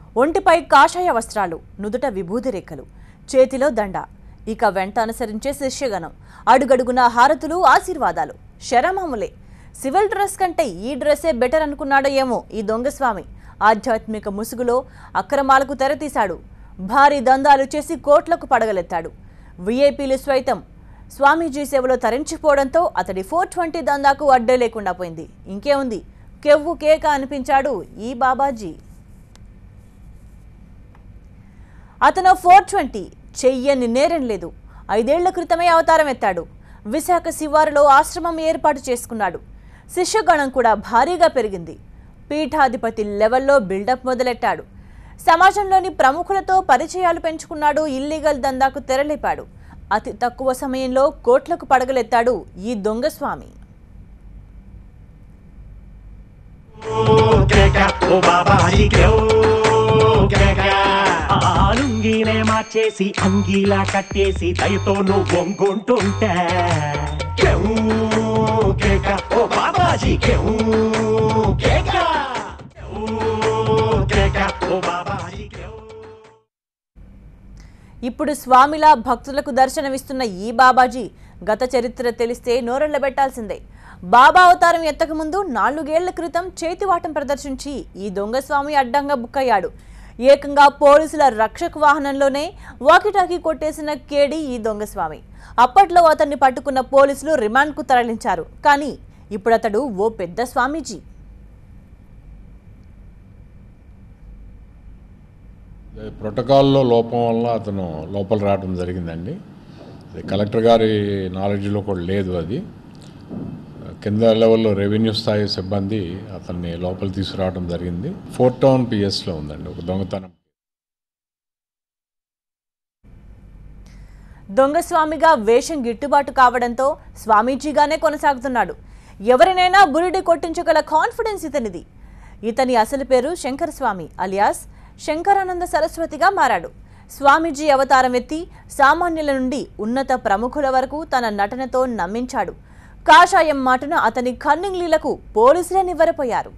ఒంటిపై కాషాయ వస్త్రాలు నుదుట విభూది రేఖలు చేతిలో దండ ఇక వెంట అనుసరించే శిష్యగణం అడుగడుగున హారతులు ఆశీర్వాదాలు శరమాములే సివిల్ డ్రెస్ కంటే ఈ డ్రెస్సే బెటర్ అనుకున్నాడో ఏమో ఈ దొంగస్వామి ఆధ్యాత్మిక ముసుగులో అక్రమాలకు తెరతీశాడు భారీ దందాలు చేసి కోట్లకు పడగలెత్తాడు వీఐపీలు స్వైతం స్వామీజీ సేవలో తరించిపోవడంతో అతడి ఫోర్ ట్వంటీ దందాకు అడ్డే లేకుండా పోయింది ఇంకేముంది కెవ్వు కేక అనిపించాడు ఈ బాబాజీ అతను ఫోర్ ట్వంటీ చెయ్యని నేరం లేదు ఐదేళ్ల క్రితమే అవతారం ఎత్తాడు విశాఖ శివారులో ఆశ్రమం ఏర్పాటు చేసుకున్నాడు శిష్యగణం కూడా భారీగా పెరిగింది పీఠాధిపతి లెవెల్లో బిల్డప్ మొదలెట్టాడు సమాజంలోని ప్రముఖులతో పరిచయాలు పెంచుకున్నాడు ఇల్లీగల్ దందాకు తెరలేపాడు అతి తక్కువ సమయంలో కోట్లకు పడగలెత్తాడు ఈ దొంగస్వామి కేక ఓ బాబా హరికే ఓ కేక ఆలుంగినే మార్చేసి అంగీలా కట్టేసి దయతో నువ్వు వంగుంటుంటే కేవ్ కేక ఓ బాబాజీ కేవ్ కేక కేవ్ కేక ఓ బాబా హరికే ఇప్పుడు స్వామిలా భక్తులకు దర్శనమిస్తున్న ఈ బాబాజీ గత చరిత్ర తెలిస్తే నోరెళ్లబెట్టాల్సిందే బాబా అవతారం ఎత్తకముందు నాలుగేళ్ల క్రితం చేతివాటం ప్రదర్శించి ఈ దొంగస్వామి అడ్డంగా బుక్కయ్యాడు ఏకంగా పోలీసుల రక్షక వాహనంలోనే వాకిటాకీ కొట్టేసిన కేడి ఈ దొంగస్వామి అప్పట్లో అతన్ని పట్టుకున్న పోలీసులు రిమాండ్కు తరలించారు కానీ ఇప్పుడు అతడు ఓ పెద్ద స్వామీజీ ప్రోటోకాల్లో లోపం వల్ల అతను లోపల రావడం జరిగిందండి అది కలెక్టర్ గారి నాలెడ్జ్లో కూడా లేదు అది కింద లెవెల్లో రెవెన్యూ స్థాయి సిబ్బంది అతన్ని లోపల తీసుకురావడం జరిగింది ఫోర్ టౌన్ పిఎస్లో ఉందండి ఒక దొంగతనం దొంగస్వామిగా వేషం గిట్టుబాటు కావడంతో స్వామీజీగానే కొనసాగుతున్నాడు ఎవరినైనా బురిడి కొట్టించగల కాన్ఫిడెన్స్ ఇతనిది ఇతని అసలు పేరు శంకర స్వామి అలియాస్ శంకరానంద సరస్వతిగా మారాడు స్వామీజీ అవతారం ఎత్తి సామాన్యుల నుండి ఉన్నత ప్రముఖుల వరకు తన నటనతో నమ్మించాడు కాషాయం మాటన అతని కన్నింగ్ లీలకు పోలీసులే నివ్వరపోయారు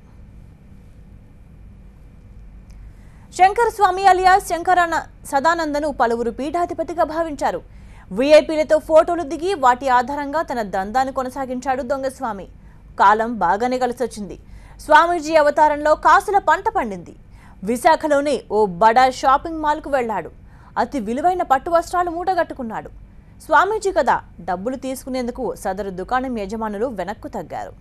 శంకర్ స్వామి అలియాస్ శంకరాన సదానందను పలువురు పీఠాధిపతిగా భావించారు వీఐపీలతో ఫోటోలు దిగి వాటి ఆధారంగా తన దందాన్ని కొనసాగించాడు దొంగస్వామి కాలం బాగానే కలిసొచ్చింది స్వామీజీ అవతారంలో కాసుల పంట పండింది విశాఖలోనే ఓ బడా షాపింగ్ మాల్కు వెళ్ళాడు అతి విలువైన పట్టు వస్త్రాలు మూటగట్టుకున్నాడు స్వామీజీ కదా డబ్బులు తీసుకునేందుకు సదరు దుకాణం యజమానులు వెనక్కు తగ్గారు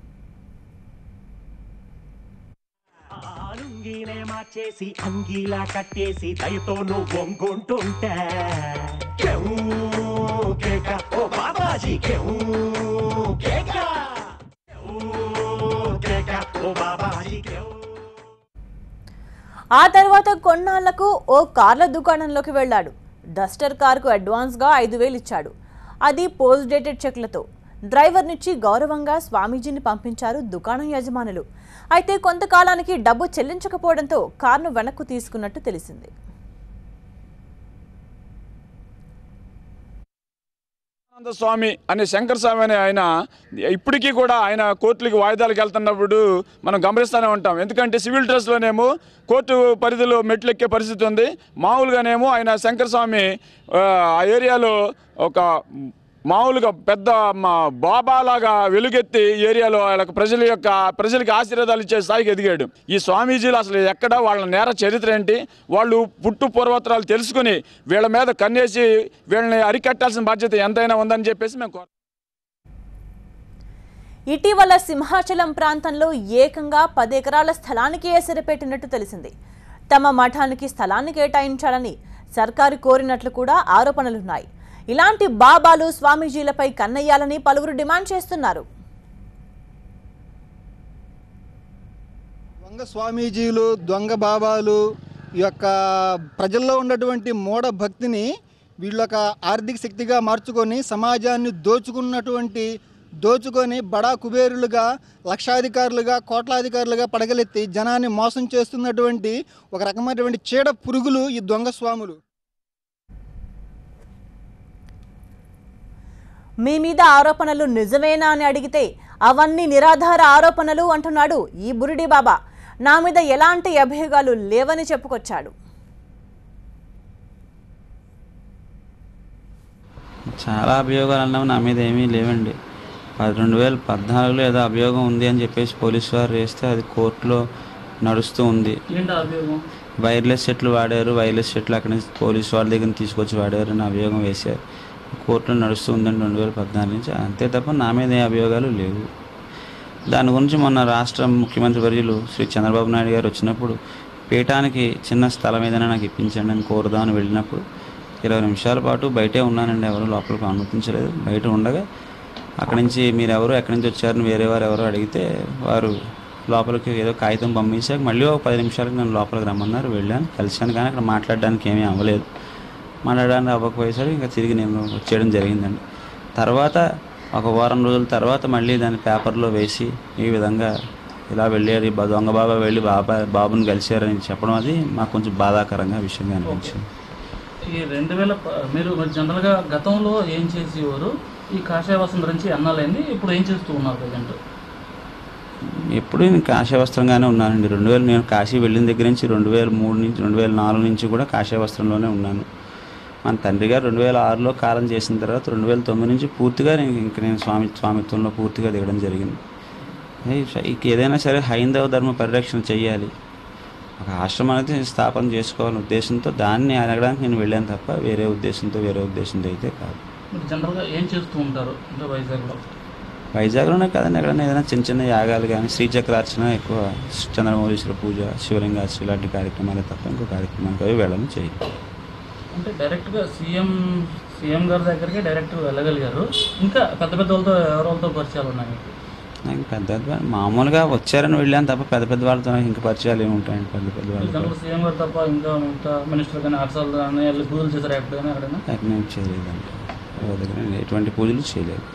ఆలుంగినే మార్చేసి అంగీలా కట్టేసి దయతో నువ్వు వంగుంటుంటే కేవ్ కేక ఓ బాబాజీ కేవ్ కేక కేవ్ కేక ఓ బాబాజీ కేవ్ ఆ తర్వాత కొన్నాళ్లకు ఓ కార్ల దుకాణంలోకి వెళ్ళాడు డస్టర్ కారుకు అడ్వాన్స్గా ఐదు వేలు ఇచ్చాడు అది పోస్ట్ డేటెడ్ చెక్లతో డ్రైవర్నిచ్చి గౌరవంగా స్వామీజీని పంపించారు దుకాణం యజమానులు అయితే కొంతకాలానికి డబ్బు చెల్లించకపోవడంతో కారును వెనక్కు తీసుకున్నట్టు తెలిసింది ఆనంద స్వామి అనే శంకర స్వామి అనే ఆయన ఇప్పటికీ కూడా ఆయన కోర్టులకి వాయిదాలకు వెళ్తున్నప్పుడు మనం గమనిస్తూనే ఉంటాం ఎందుకంటే సివిల్ డ్రెస్లోనేమో కోర్టు పరిధిలో మెట్లు ఎక్కే పరిస్థితి ఉంది మామూలుగానేమో ఆయన శంకర స్వామి ఆ, ఆ ఏరియాలో ఒక మామూలుగా పెద్ద మా బాబాలాగా వెలుగెత్తి ఏరియాలో వాళ్ళకి ప్రజల యొక్క ప్రజలకి ఆశీర్వాదాలు ఇచ్చే స్థాయికి ఎదిగాడు ఈ స్వామీజీలు అసలు ఎక్కడ వాళ్ళ నేర చరిత్ర ఏంటి వాళ్ళు పుట్టు పూర్వోత్తరాలు తెలుసుకుని వీళ్ళ మీద కన్నేసి వీళ్ళని అరికట్టాల్సిన బాధ్యత ఎంతైనా ఉందని చెప్పేసి మేము కోరు ఇటీవల సింహాచలం ప్రాంతంలో ఏకంగా పది ఎకరాల స్థలానికి ఎసరిపెట్టినట్టు తెలిసింది తమ మఠానికి స్థలాన్ని కేటాయించాలని సర్కారు కోరినట్లు కూడా ఆరోపణలున్నాయి ఇలాంటి బాబాలు స్వామీజీలపై కన్నయ్యాలని పలువురు డిమాండ్ చేస్తున్నారు దొంగ స్వామీజీలు దొంగ బాబాలు ఈ యొక్క ప్రజల్లో ఉన్నటువంటి మూఢ భక్తిని వీళ్ళొక ఆర్థిక శక్తిగా మార్చుకొని సమాజాన్ని దోచుకున్నటువంటి దోచుకొని బడా కుబేరులుగా లక్షాధికారులుగా కోట్లాధికారులుగా పడగలెత్తి జనాన్ని మోసం చేస్తున్నటువంటి ఒక రకమైనటువంటి చీడ పురుగులు ఈ దొంగ స్వాములు మీ మీద ఆరోపణలు నిజమేనా అని అడిగితే అవన్నీ నిరాధార ఆరోపణలు అంటున్నాడు ఈ బురిడి బాబా నా మీద ఎలాంటి అభియోగాలు లేవని చెప్పుకొచ్చాడు చాలా అభియోగాలు అన్నాము నా మీద ఏమీ లేవండి ప- రెండు వేల పద్నాలుగులో ఏదో అభియోగం ఉంది అని చెప్పేసి పోలీసు వారు వేస్తే అది కోర్టులో నడుస్తూ ఉంది ఏంటి ఆ అభియోగం వైర్లెస్ సెట్లు వాడారు వైర్లెస్ సెట్లు అక్కడి నుంచి పోలీసు వాళ్ళ దగ్గర నుంచి తీసుకొచ్చి వాడారు అని అభియోగం వేశారు కోర్టులో నడుస్తూ ఉందండి రెండు వేల పద్నాలుగు నుంచి అంతే తప్ప నా మీద ఏ అభియోగాలు లేవు దాని గురించి మొన్న రాష్ట్ర ముఖ్యమంత్రి వర్యులు శ్రీ చంద్రబాబు నాయుడు గారు వచ్చినప్పుడు పీఠానికి చిన్న స్థలం ఏదైనా నాకు ఇప్పించండి అని కోరుదామని వెళ్ళినప్పుడు ఇరవై నిమిషాల పాటు బయటే ఉన్నానండి ఎవరు లోపలికి అనుమతించలేదు బయట ఉండగా అక్కడి నుంచి మీరు ఎవరు ఎక్కడి నుంచి వచ్చారని వేరే వారు ఎవరో అడిగితే వారు లోపలికి ఏదో కాగితం పంపించాక మళ్ళీ ఒక పది నిమిషాలకు నన్ను లోపలికి రమ్మన్నారు వెళ్ళాను కలిశాను కానీ అక్కడ మాట్లాడడానికి ఏమీ అవ్వలేదు మాట్లాడడానికి అవ్వకపోయేసరికి ఇంకా తిరిగి నేను వచ్చేయడం జరిగిందండి తర్వాత ఒక వారం రోజుల తర్వాత మళ్ళీ దాన్ని పేపర్లో వేసి ఈ విధంగా ఇలా వెళ్ళారు ఈ బ- దొంగ బాబా వెళ్ళి బాబా బాబుని కలిశారని చెప్పడం అది మాకు కొంచెం బాధాకరంగా విషయంగా అనిపించింది ఈ రెండు వేల ప- మీరు మరి జనరల్గా గతంలో ఏం చేసేవారు ఈ కాషాయ వస్త్రం ధరించి ఎన్నాలైంది ఇప్పుడు ఏం చేస్తూ ఉన్నారు ప్రజెంట్ ఎప్పుడు నేను కాషాయ వస్త్రంగానే ఉన్నానండి రెండు వేలు నేను కాశీ వెళ్ళిన దగ్గర నుంచి రెండు వేల మూడు నుంచి రెండు వేల నాలుగు నుంచి కూడా కాషాయ వస్త్రంలోనే ఉన్నాను మన తండ్రి గారు రెండు వేల ఆరులో కాలం చేసిన తర్వాత రెండు వేల తొమ్మిది నుంచి పూర్తిగా నేను ఇంక నేను స్వామి స్వామిత్వంలో పూర్తిగా దిగడం జరిగింది ఏ, ఇక ఏదైనా సరే హైందవ ధర్మ పరిరక్షణ చేయాలి ఒక ఆశ్రమం అనేది స్థాపన చేసుకోవాలనే ఉద్దేశంతో దాన్ని అడగడానికి నేను వెళ్ళాను తప్ప వేరే ఉద్దేశంతో వేరే ఉద్దేశంతో అయితే కాదు మీరు జనరల్గా ఏం చేస్తూ ఉంటారు అంటే వైజాగ్లో వైజాగ్లోనే కదండి ఎక్కడైనా ఏదైనా చిన్న చిన్న యాగాలు కానీ శ్రీచక్రార్చన ఎక్కువ చంద్రమౌళీశ్వర పూజ శివలింగార్చన ఇలాంటి కార్యక్రమాలే తప్ప ఇంకో కార్యక్రమానికి అవి వెళ్ళని చేయి అంటే డైరెక్ట్గా సీఎం సీఎం గారి దగ్గరికి డైరెక్ట్గా వెళ్ళగలిగారు ఇంకా పెద్ద పెద్ద వాళ్ళతో ఎవరితో పరిచయాలు ఉన్నాయి మీకు నాకు పెద్ద పెద్ద వాళ్ళు మామూలుగా వచ్చారని వెళ్ళాను తప్ప పెద్ద పెద్ద వాళ్ళతో నాకు ఇంకా పరిచయాలు ఏమి ఉంటాయండి పెద్ద పెద్ద వాళ్ళతో జనరల్ సీఎం గారు తప్ప ఇంకా మిగతా మినిస్టర్ కానీ అర్సాలు కానీ వెళ్ళి పూజలు చేశారు ఎప్పుడైనా ఎక్కడైనా నాకు నేను చేయలేదండి ఎవరి దగ్గర నేను ఎటువంటి పూజలు చేయలేదు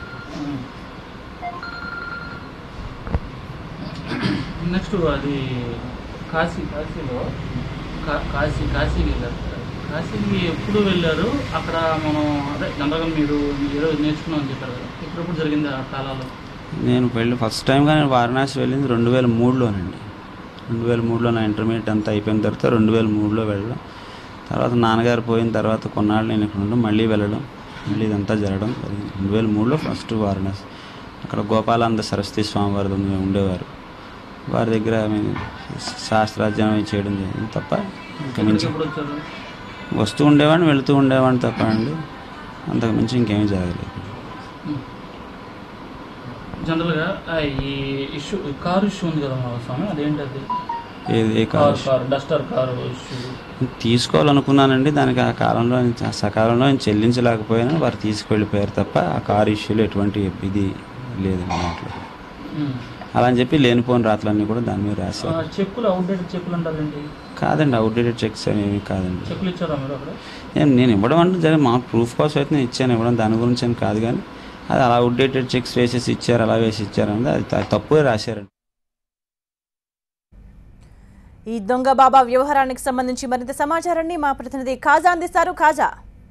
నెక్స్ట్ అది కాశీ కాశీలో కా- కాశీ కాశీకి వెళ్ళారు కాశీకి ఎప్పుడు వెళ్ళారు అక్కడ మనం అదే జనరల్గా మీరు ఏదో నేర్చుకున్నాం అని చెప్పారు కదా ఎప్పుడెప్పుడు జరిగింది ఆ కాలాల్లో నేను వెళ్ళి ఫస్ట్ టైంగా నేను వారణాసి వెళ్ళింది రెండు వేల మూడులోనండి రెండు వేల మూడులో నా ఇంటర్మీడియట్ అంతా అయిపోయిన తర్వాత రెండు వేల మూడులో వెళ్ళడం తర్వాత నాన్నగారు పోయిన తర్వాత కొన్నాళ్ళు నేను ఇక్కడ ఉండడం మళ్ళీ వెళ్ళడం మళ్ళీ ఇదంతా జరగడం జరిగింది రెండు వేల మూడులో ఫస్ట్ వారణాసి అక్కడ గోపాలానంద సరస్వతి స్వామి వారు ఉండేవారు వారి దగ్గర మేము శాస్త్రాధ్యయనం చేయడం జరిగింది తప్ప ఇంకా మించి ఎప్పుడు వచ్చారు వస్తూ ఉండేవాడిని వెళుతూ ఉండేవాడిని తప్ప అండి అంతకు మించి ఇంకేమీ జరగలేదు జనరల్గా ఆ ఈ ఇష్యూ కారు ఇష్యూ ఉంది కదా మా స్వామి అదేంటి అది ఏది ఏ కారు కాదు కారు డస్టర్ కారు ఇష్యూ తీసుకోవాలనుకున్నానండి దానికి ఆ కాలంలో నేను- ఆ సకాలంలో నేను చెల్లించలేకపోయినా వారు తీసుకువెళ్ళిపోయారు తప్ప ఆ కారు ఇష్యూలో ఎటువంటి ఇది లేదు దాంట్లో అలా అని చెప్పి లేనిపోని రాత్రులన్నీ కూడా దాని మీద రాశారు చెక్కులు అవుట్డేటెడ్ చెక్కులు అంటారేంటి కాదండి అవుట్డేటెడ్ చెక్స్ అనేవి కాదండి చెక్కులు ఇచ్చారా మీరు అక్కడ నేను నేను ఇవ్వడం అంటే జరిగింది మా ప్రూఫ్ కోసం అయితే నేను ఇచ్చాను ఇవ్వడం దాని గురించి అని కాదు కానీ అది అలా అవుట్డేటెడ్ చెక్స్ వేసేసి ఇచ్చారు అలా వేసి ఇచ్చారు అనేది అది త- తప్పుగా రాశారండి ఈ దొంగ బాబా వ్యవహారానికి సంబంధించి మరింత సమాచారాన్ని మా ప్రతినిధి ఖాజా అందిస్తారు ఖాజా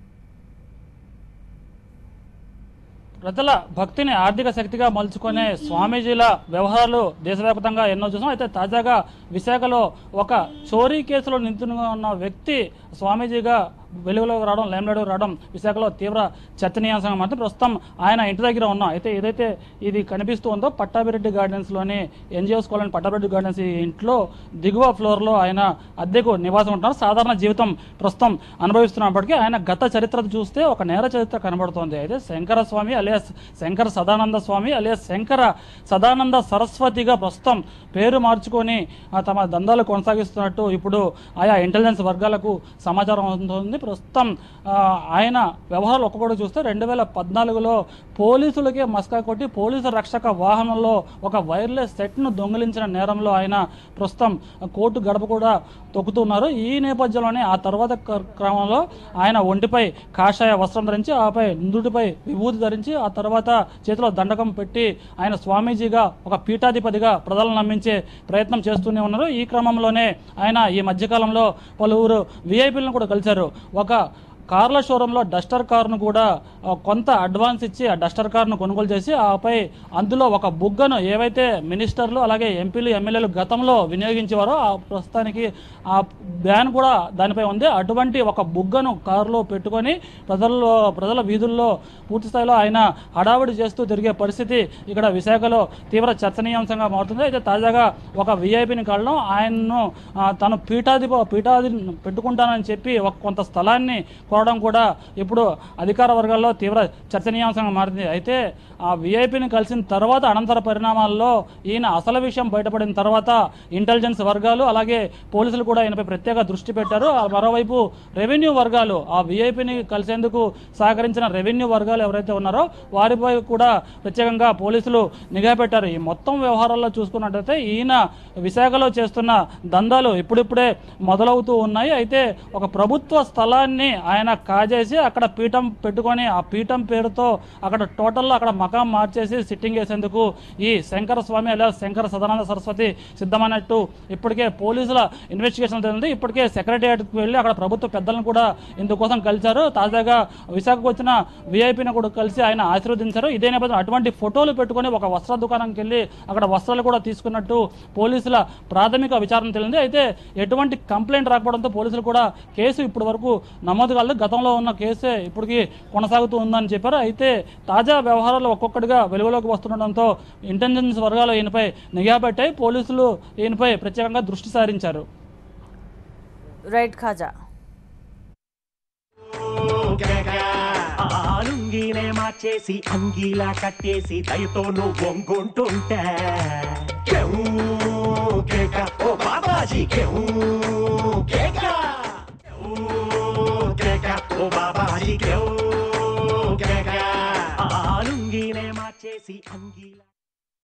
ప్రజల భక్తిని ఆర్థిక శక్తిగా మలుచుకునే స్వామీజీల వ్యవహారాలు దేశవ్యాప్తంగా ఎన్నో చూసాం అయితే తాజాగా విశాఖలో ఒక చోరీ కేసులో నిందితునిగా ఉన్న వ్యక్తి స్వామీజీగా వెలుగులోకి రావడం లైమ్లైట్కి రావడం విశాఖలో తీవ్ర చర్చనీయాంశంగా మాత్రం ప్రస్తుతం ఆయన ఇంటి దగ్గర ఉన్నాం అయితే ఏదైతే ఇది కనిపిస్తూ ఉందో పట్టాభిరెడ్డి గార్డెన్స్లోని ఎన్జిఓస్ కాలనీ పట్టాభిరెడ్డి గార్డెన్స్ ఈ ఇంట్లో దిగువ ఫ్లోర్లో ఆయన అద్దెకు నివాసం ఉంటున్నారు సాధారణ జీవితం ప్రస్తుతం అనుభవిస్తున్నప్పటికీ ఆయన గత చరిత్ర చూస్తే ఒక నేర చరిత్ర కనబడుతోంది అయితే శంకర స్వామి అలియాస్ శంకర సదానంద స్వామి అలియాస్ శంకర సదానంద సరస్వతిగా ప్రస్తుతం పేరు మార్చుకొని ఆ, తమ దందాలు కొనసాగిస్తున్నట్టు ఇప్పుడు ఆయా ఇంటెలిజెన్స్ వర్గాలకు సమాచారం అందుతుంది ప్రస్తుతం ఆ, ఆయన వ్యవహారాలు ఒక్కొక్కటి చూస్తే రెండు వేల పద్నాలుగులో పోలీసులకే మస్కా కొట్టి పోలీసు రక్షక వాహనంలో ఒక వైర్లెస్ సెట్ను దొంగిలించిన నేరంలో ఆయన ప్రస్తుతం కోర్టు గడప కూడా తొక్కుతున్నారు ఈ నేపథ్యంలోనే ఆ తర్వాత క్ర- క్రమంలో ఆయన ఒంటిపై కాషాయ వస్త్రం ధరించి ఆపై నుదుటిపై విభూతి ధరించి ఆ తర్వాత చేతిలో దండకం పెట్టి ఆయన స్వామీజీగా ఒక పీఠాధిపతిగా ప్రజలను నమ్మించే ప్రయత్నం చేస్తూనే ఉన్నారు ఈ క్రమంలోనే ఆయన ఈ మధ్యకాలంలో పలువురు విఐపీలను కూడా కలిశారు ఒక కార్ల షోరూంలో డస్టర్ కారును కూడా ఆ, కొంత అడ్వాన్స్ ఇచ్చి ఆ డస్టర్ కారును కొనుగోలు చేసి ఆపై అందులో ఒక బుగ్గను ఏవైతే మినిస్టర్లు అలాగే ఎంపీలు ఎమ్మెల్యేలు గతంలో వినియోగించేవారో ఆ ప్రస్తుతానికి ఆ బ్యాన్ కూడా దానిపై ఉంది అటువంటి ఒక బుగ్గను కారులో పెట్టుకొని ప్రజల్లో ప్రజల వీధుల్లో పూర్తి స్థాయిలో ఆయన హడావిడి చేస్తూ తిరిగే పరిస్థితి ఇక్కడ విశాఖలో తీవ్ర చర్చనీయాంశంగా మారుతుంది అయితే తాజాగా ఒక విఐపిని కలడం ఆయన్ను ఆ, తను పీఠాధిప పీఠాధి పెట్టుకుంటానని చెప్పి ఒక కొంత స్థలాన్ని కోరడం కూడా ఇప్పుడు అధికార వర్గాల్లో తీవ్ర చర్చనీయాంశంగా మారింది అయితే ఆ విఐపిని కలిసిన తర్వాత అనంతర పరిణామాల్లో ఈయన అసలు విషయం బయటపడిన తర్వాత ఇంటెలిజెన్స్ వర్గాలు అలాగే పోలీసులు కూడా ఈయనపై ప్రత్యేక దృష్టి పెట్టారు ఆ మరోవైపు రెవెన్యూ వర్గాలు ఆ విఐపిని కలిసేందుకు సహకరించిన రెవెన్యూ వర్గాలు ఎవరైతే ఉన్నారో వారిపై కూడా ప్రత్యేకంగా పోలీసులు నిఘా పెట్టారు ఈ మొత్తం వ్యవహారాల్లో చూసుకున్నట్టయితే ఈయన విశాఖలో చేస్తున్న దందాలు ఇప్పుడిప్పుడే మొదలవుతూ ఉన్నాయి అయితే ఒక ప్రభుత్వ స్థలాన్ని ఆయన కాజేసి అక్కడ పీఠం పెట్టుకొని ఆ పీఠం పేరుతో అక్కడ టోటల్లో అక్కడ మకాం మార్చేసి సిట్టింగ్ వేసేందుకు ఈ శంకర స్వామి అలా శంకర సదానంద సరస్వతి సిద్ధమైనట్టు ఇప్పటికే పోలీసుల ఇన్వెస్టిగేషన్ తెలిసింది ఇప్పటికే సెక్రటేరియట్కి వెళ్ళి అక్కడ ప్రభుత్వ పెద్దలను కూడా ఇందుకోసం కలిశారు తాజాగా విశాఖకు వచ్చిన విఐపిని కూడా కలిసి ఆయన ఆశీర్వదించారు ఇదే నేపథ్యంలో అటువంటి ఫోటోలు పెట్టుకొని ఒక వస్త్ర దుకాణంకి వెళ్ళి అక్కడ వస్త్రాలు కూడా తీసుకున్నట్టు పోలీసుల ప్రాథమిక విచారణ తెలిసింది అయితే ఎటువంటి కంప్లైంట్ రాకపోవడంతో పోలీసులు కూడా కేసు ఇప్పటి వరకు నమోదు కాలేదు గతంలో ఉన్న కేసే ఇప్పటికీ కొనసాగుతూ ఉందని చెప్పారు అయితే తాజా వ్యవహారాలు ఒక్కొక్కటిగా వెలుగులోకి వస్తుండడంతో ఇంటెలిజెన్స్ వర్గాలు ఈయనపై నిఘా పెట్టాయి పోలీసులు ఈయనపై ప్రత్యేకంగా దృష్టి సారించారు రైట్ ఖాజా ఆలుంగినే మార్చేసి అంగీలా కట్టేసి దయతో నువ్వు వంగుంటుంటే కేవ్ కేక ఓ బాబాజీ కేవ్